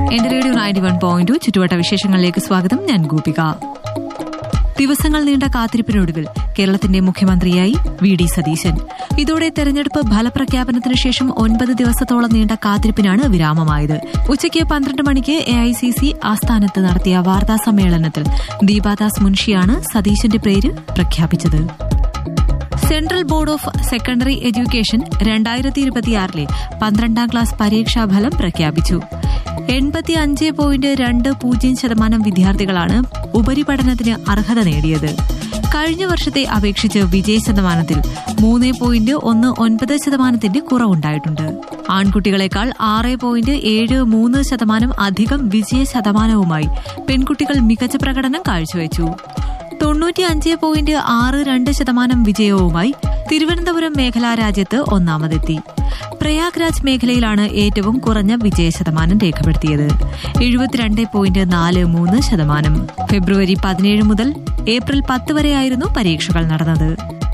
എന്റെ radio ninety one point two ചുറ്റുവട്ട വിശേഷങ്ങളിലേക്ക് സ്വാഗതം ഞാൻ ഗോപിക ദിവസങ്ങൾ നീണ്ട കാത്തിരിപ്പിനൊടുവിൽ കേരളത്തിന്റെ മുഖ്യമന്ത്രിയായി വി ഡി സതീശൻ ഇതോടെ തെരഞ്ഞെടുപ്പ് ഫലപ്രഖ്യാപനത്തിന് ശേഷം ഒൻപത് ദിവസത്തോളം നീണ്ട കാത്തിരിപ്പിനാണ് വിരാമമായത് ഉച്ചയ്ക്ക് പന്ത്രണ്ട് മണിക്ക് എ ഐ സി സി ആസ്ഥാനത്ത് നടത്തിയ വാർത്താ സമ്മേളനത്തിൽ ദീപാദാസ് മുൻഷിയാണ് സതീശന്റെ പേര് പ്രഖ്യാപിച്ചത് central board of secondary education രണ്ടായിരത്തി ഇരുപത്തിയാറിലെ പന്ത്രണ്ടാം ക്ലാസ് പരീക്ഷാഫലം പ്രഖ്യാപിച്ചു എൺപത്തി അഞ്ച് പോയിന്റ് രണ്ട് പൂജ്യം ശതമാനം വിദ്യാർത്ഥികളാണ് ഉപരിപഠനത്തിന് അർഹത നേടിയത് കഴിഞ്ഞ വർഷത്തെ അപേക്ഷിച്ച് വിജയ ശതമാനത്തിൽ മൂന്ന് പോയിന്റ് ഒന്ന് ഒൻപത് ശതമാനത്തിന്റെ കുറവുണ്ടായിട്ടുണ്ട് ആൺകുട്ടികളെക്കാൾ ആറ് പോയിന്റ് ഏഴ് മൂന്ന് ശതമാനം അധികം വിജയ ശതമാനവുമായി പെൺകുട്ടികൾ മികച്ച പ്രകടനം കാഴ്ചവെച്ചു തൊണ്ണൂറ്റി അഞ്ച് പോയിന്റ് ആറ് രണ്ട് ശതമാനം വിജയവുമായി തിരുവനന്തപുരം മേഖലാ രാജ്യത്ത് ഒന്നാമതെത്തി പ്രയാഗ്രാജ് മേഖലയിലാണ് ഏറ്റവും കുറഞ്ഞ വിജയ ശതമാനം രേഖപ്പെടുത്തിയത് എഴുപത്തിരണ്ട് പോയിന്റ് നാല് മൂന്ന് ശതമാനം ഫെബ്രുവരി പതിനേഴ് മുതൽ ഏപ്രിൽ പത്ത് വരെയായിരുന്നു പരീക്ഷകൾ നടന്നത്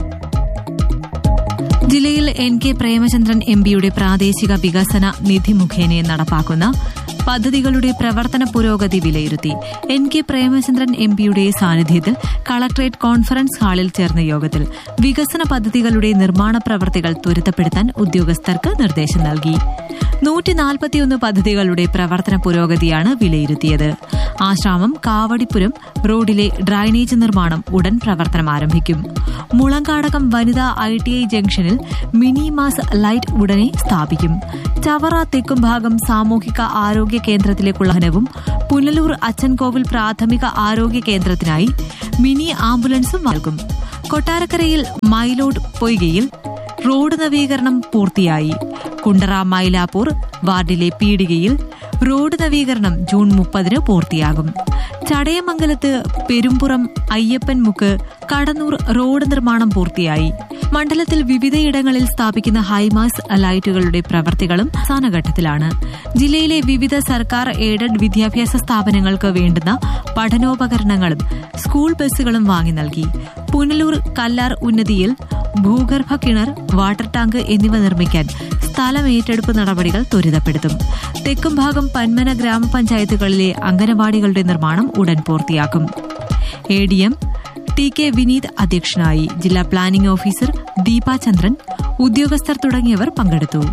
ജില്ലയിൽ എൻ കെ പ്രേമചന്ദ്രൻ എം പിയുടെ പ്രാദേശിക വികസന നിധി മുഖേന നടപ്പാക്കുന്ന പദ്ധതികളുടെ പ്രവർത്തന പുരോഗതി വിലയിരുത്തി എൻ കെ പ്രേമചന്ദ്രൻ എം പിയുടെ സാന്നിധ്യത്തിൽ കളക്ടറേറ്റ് കോൺഫറൻസ് ഹാളിൽ ചേർന്ന യോഗത്തിൽ വികസന പദ്ധതികളുടെ നിർമ്മാണ പ്രവർത്തികൾ ത്വരിതപ്പെടുത്താൻ ഉദ്യോഗസ്ഥർക്ക് നിർദ്ദേശം നൽകി നൂറ്റി നാൽപ്പത്തിയൊന്ന് പദ്ധതികളുടെ പ്രവർത്തന പുരോഗതിയാണ് വിലയിരുത്തിയത് ആശ്രാമം കാവടിപ്പുരം റോഡിലെ ഡ്രൈനേജ് നിർമ്മാണം ഉടൻ പ്രവർത്തനം ആരംഭിക്കും മുളങ്കാടകം വനിതാ ഐ ടി ഐ ജംഗ്ഷനിൽ മിനി മാസ് ലൈറ്റ് ഉടനെ സ്ഥാപിക്കും ചവറ തെക്കുംഭാഗം സാമൂഹിക ആരോഗ്യ കേന്ദ്രത്തിലേക്കുള്ള ഹനവും പുനലൂർ അച്ചൻകോവിൽ പ്രാഥമിക ആരോഗ്യ കേന്ദ്രത്തിനായി മിനി ആംബുലൻസും നൽകും കൊട്ടാരക്കരയിൽ മൈലോഡ് പൊയ്കയിൽ റോഡ് നവീകരണം പൂർത്തിയായി കുണ്ടറ മൈലാപ്പൂർ വാർഡിലെ പീടികയിൽ റോഡ് നവീകരണം ജൂൺ മുപ്പതിന് പൂർത്തിയാകും ചടയമംഗലത്ത് പെരുമ്പുറം അയ്യപ്പൻ മുക്ക് കടന്നൂർ റോഡ് നിർമ്മാണം പൂർത്തിയായി മണ്ഡലത്തിൽ വിവിധയിടങ്ങളിൽ സ്ഥാപിക്കുന്ന ഹൈമാസ് ലൈറ്റുകളുടെ പ്രവർത്തികളും അവസാനഘട്ടത്തിലാണ് ജില്ലയിലെ വിവിധ സർക്കാർ എയ്ഡഡ് വിദ്യാഭ്യാസ സ്ഥാപനങ്ങൾക്ക് വേണ്ടുന്ന പഠനോപകരണങ്ങളും സ്കൂൾ ബസ്സുകളും വാങ്ങി നൽകി പുനലൂർ കല്ലാർ ഉന്നതിയിൽ ഭൂഗർഭ കിണർ വാട്ടർ ടാങ്ക് എന്നിവ നിർമ്മിക്കാൻ സ്ഥലം ഏറ്റെടുപ്പ് നടപടികൾ ത്വരിതപ്പെടുത്തും തെക്കുംഭാഗം പന്മന ഗ്രാമപഞ്ചായത്തുകളിലെ അംഗനവാടികളുടെ നിർമ്മാണം ഉടൻ പൂർത്തിയാക്കും A D M T K Vineeth അധ്യക്ഷനായി ജില്ലാ പ്ലാനിംഗ് ഓഫീസർ ദീപാ ചന്ദ്രൻ ഉദ്യോഗസ്ഥർ തുടങ്ങിയവർ പങ്കെടുത്തു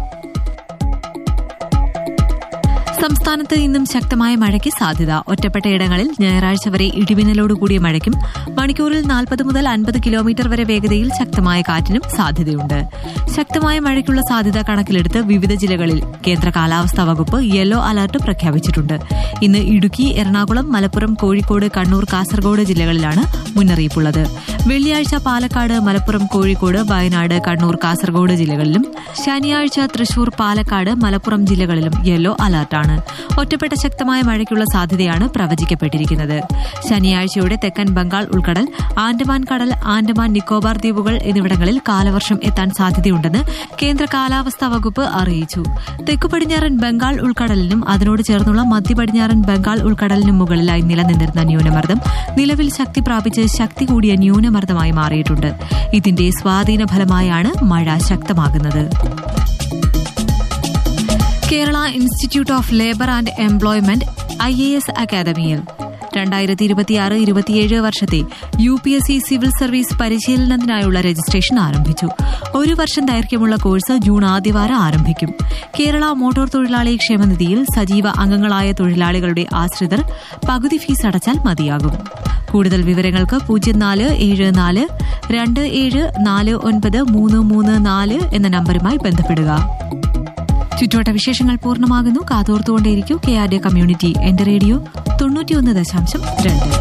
സംസ്ഥാനത്ത് ഇന്നും ശക്തമായ മഴയ്ക്ക് സാധ്യത ഒറ്റപ്പെട്ടയിടങ്ങളിൽ ഞായറാഴ്ച വരെ ഇടിമിന്നലോടുകൂടിയ മഴയ്ക്കും മണിക്കൂറിൽ നാൽപ്പത് മുതൽ അൻപത് കിലോമീറ്റർ വരെ വേഗതയിൽ ശക്തമായ കാറ്റിനും സാധ്യതയുണ്ട് ശക്തമായ മഴയ്ക്കുള്ള സാധ്യത കണക്കിലെടുത്ത് വിവിധ ജില്ലകളിൽ കേന്ദ്ര കാലാവസ്ഥാ വകുപ്പ് യെല്ലോ അലർട്ട് പ്രഖ്യാപിച്ചിട്ടുണ്ട് ഇന്ന് ഇടുക്കി എറണാകുളം മലപ്പുറം കോഴിക്കോട് കണ്ണൂർ കാസർഗോഡ് ജില്ലകളിലാണ് മുന്നറിയിപ്പുള്ളത് വെള്ളിയാഴ്ച പാലക്കാട് മലപ്പുറം കോഴിക്കോട് വയനാട് കണ്ണൂർ കാസർഗോഡ് ജില്ലകളിലും ശനിയാഴ്ച തൃശൂർ പാലക്കാട് മലപ്പുറം ജില്ലകളിലും യെല്ലോ അലർട്ടാണ് ഒറ്റപ്പെട്ട ശക്തമായ മഴയ്ക്കുള്ള സാധ്യതയാണ് പ്രവചിക്കപ്പെട്ടിരിക്കുന്നത് ശനിയാഴ്ചയോടെ തെക്കൻ ബംഗാൾ ഉൾക്കടൽ ആൻഡമാൻ കടൽ ആൻഡമാൻ നിക്കോബാർ ദ്വീപുകൾ എന്നിവിടങ്ങളിൽ കാലവർഷം എത്താൻ സാധ്യതയുണ്ടെന്ന് കേന്ദ്ര കാലാവസ്ഥാ വകുപ്പ് അറിയിച്ചു തെക്കു പടിഞ്ഞാറൻ ബംഗാൾ ഉൾക്കടലിനും അതിനോട് ചേർന്നുള്ള മധ്യ പടിഞ്ഞാറൻ ബംഗാൾ ഉൾക്കടലിനും മുകളിലായി നിലനിന്നിരുന്ന ന്യൂനമർദ്ദം നിലവിൽ ശക്തി പ്രാപിച്ച് ശക്തി കൂടിയ ന്യൂനമർദ്ദമായി മാറിയിട്ടുണ്ട് ഇതിന്റെ സ്വാധീന ഫലമായാണ് മഴ ശക്തമാകുന്നത് Kerala institute of labour and employment I A S അക്കാദമിയിൽ രണ്ടായിരത്തി ഇരുപത്തിയാറ് ഇരുപത്തിയേഴ് വർഷത്തെ U P S C civil service പരിശീലനത്തിനായുള്ള രജിസ്ട്രേഷൻ ആരംഭിച്ചു ഒരു വർഷം ദൈർഘ്യമുള്ള കോഴ്സ് ജൂൺ ആദ്യവാരം ആരംഭിക്കും കേരള മോട്ടോർ തൊഴിലാളി ക്ഷേമനിധിയിൽ സജീവ അംഗങ്ങളായ തൊഴിലാളികളുടെ ആശ്രിതർ പകുതി ഫീസ് അടച്ചാൽ മതിയാകും കൂടുതൽ വിവരങ്ങൾക്ക് പൂജ്യം നാല് ഏഴ് നാല് രണ്ട് ഏഴ് നാല് ഒൻപത് മൂന്ന് മൂന്ന് നാല് എന്ന നമ്പറുമായി ബന്ധപ്പെടുക ചുറ്റോട്ട വിശേഷങ്ങൾ പൂർണ്ണമാകുന്നു കാതോർത്തുകൊണ്ടേയിരിക്കൂ കെ ആർ ഡി കമ്മ്യൂണിറ്റി എന്റെ റേഡിയോ തൊണ്ണൂറ്റിയൊന്ന് ദശാംശം രണ്ട്